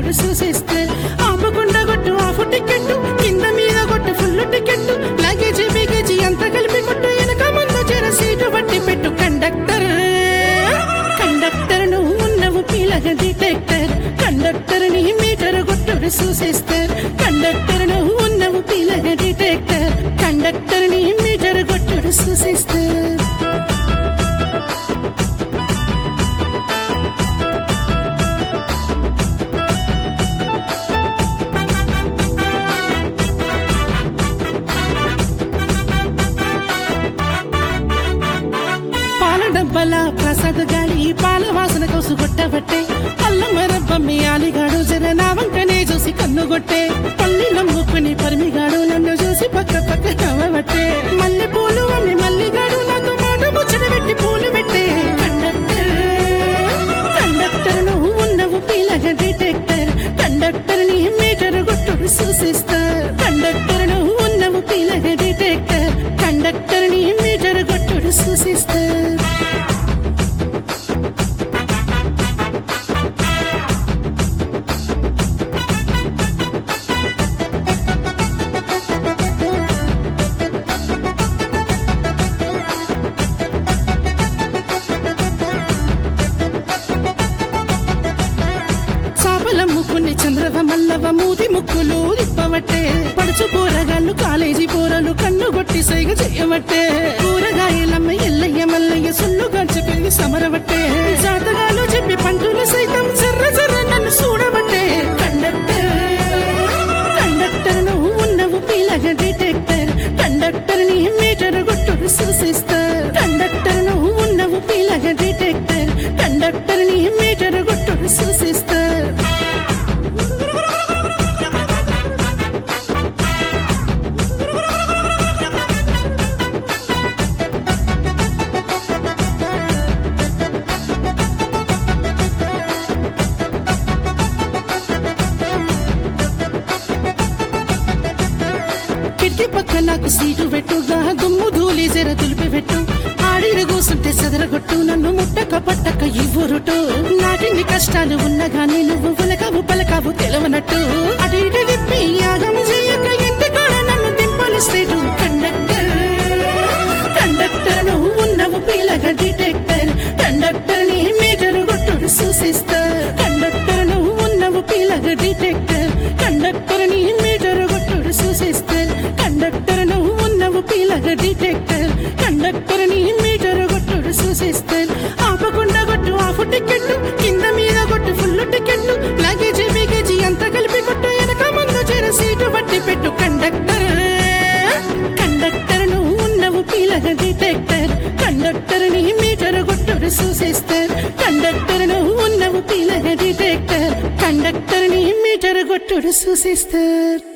కొట్టుడు చూసేస్తారు ఆపకుండా కొట్టు ఆఫ్ టికెట్ కింద మీద కొట్టు ఫుల్ టికెట్ లగేజీ బిగేజీ అంత కలిపి కొట్టు వెనక ముందు జర సీటు బట్టి పెట్టు కండక్టర్ కండక్టర్ నువ్వు ఉన్నవు పీలగ డిటెక్టర్ కండక్టర్ ని మీటర్ కొట్టుడు చూసేస్తారు కండక్టర్ నువ్వు ఉన్నవు పీలగ డిటెక్టర్ కండక్టర్ ని మీటర్ కొట్టుడు చూసేస్తారు పాల డబ్బల ప్రసాద్ గాలి పాల వాసన కోసు కొట్టబట్టే అల్లం మరబ్బమ్మి ఆలిగాడు జర నా వంకనే చూసి కన్నుగొట్టే పల్లి నమ్ముకుని పరిమిగాడు నన్ను చూసి పక్క పక్క నవ్వబట్టే మల్లె పూలు అమ్మి మల్లిగాడు నాతో మాట ముచ్చట పెట్టి పూలు పెట్టే కండక్టర్ కండక్టర్ నువ్వు ఉన్నవు పీలగ డిటెక్టర్ కండక్టర్ ని మీటర్ కొట్టుడు చూసిస్తారు కండక్టర్ నువ్వు ఉన్నవు పీలగ డిటెక్టర్ కండక్టర్ ని మీటర్ కొట్టుడు చూసిస్తారు చాపల ముక్కుని చంద్రవ మల్లవ మూతి ముక్కులు ఇప్పవట్టే పడుచు కూరగాళ్ళు కాలేజీ కూరలు కన్ను కొట్టి సైగ చేయవట్టే కూరగాయలమ్మ ఎల్లయ్య మల్లయ్య సుల్లు గంచి పెరిగి సమరవట్టే జాతకాలు చెప్పి పంటలు సైతం జర్ర జర్ర నన్ను చూడబట్టే కండక్టర్ కండక్టర్ నువ్వు ఉన్నవు పీలగ డిటెక్టర్ కండక్టర్ ని మీటర్ కొట్టుడు చూసిస్తారు కండక్టర్ నువ్వు ఉన్నవు పీలగ డిటెక్టర్ కండక్టర్ ని మీటర్ కొట్టుడు చూసిస్తారు కిటికీ పక్క నాకు సీటు పెట్టుగా దుమ్ము ధూళి జర తులిపి పెట్టు ఆడిడు కూసుంటే చెదరగొట్టు నన్ను ముట్టక పట్టక ఇవ్వరుటు నాటిని కష్టాలు ఉన్నగాని నువ్వు పలకావు పలకావు తెలవనట్టు అటు ఇటు విప్పి యాగం చేయక ఎంత కూడా నన్ను దింపలిస్తేటు కండక్టర్ కండక్టర్ నువ్వు ఉన్నవు పీలగ డిటెక్టర్ కండక్టర్ ని మీటర్ కొట్టుడు చూసిస్తారు కండక్టర్ నువ్వు ఉన్నవు పీలగ డిటెక్టర్ కండక్టర్ ని మీటర్ కొట్టుడు చూసిస్తారు కండక్టర్ నువ్వు ఉన్నవు పీలగ డిటెక్టర్ కండక్టర్ ని మీటర్ కొట్టుడు చూసిస్తారు ఆపకుండా కొట్టు ఆఫ్ టికెట్ కింద మీద కొట్టు ఫుల్ టికెట్ లగేజీ బిగేజీ అంత కలిపి కొట్టు వెనక ముందు జర సీటు బట్టి పెట్టు కండక్టర్ కండక్టర్ నువ్వు ఉన్నవు పీలగ డిటెక్టర్ కండక్టర్ ని మీటర్ కొట్టుడు చూసేస్తారు కండక్టర్ నువ్వు ఉన్నవు పీలగ డిటెక్టర్ కండక్టర్ ని మీటర్ కొట్టుడు చూసేస్తారు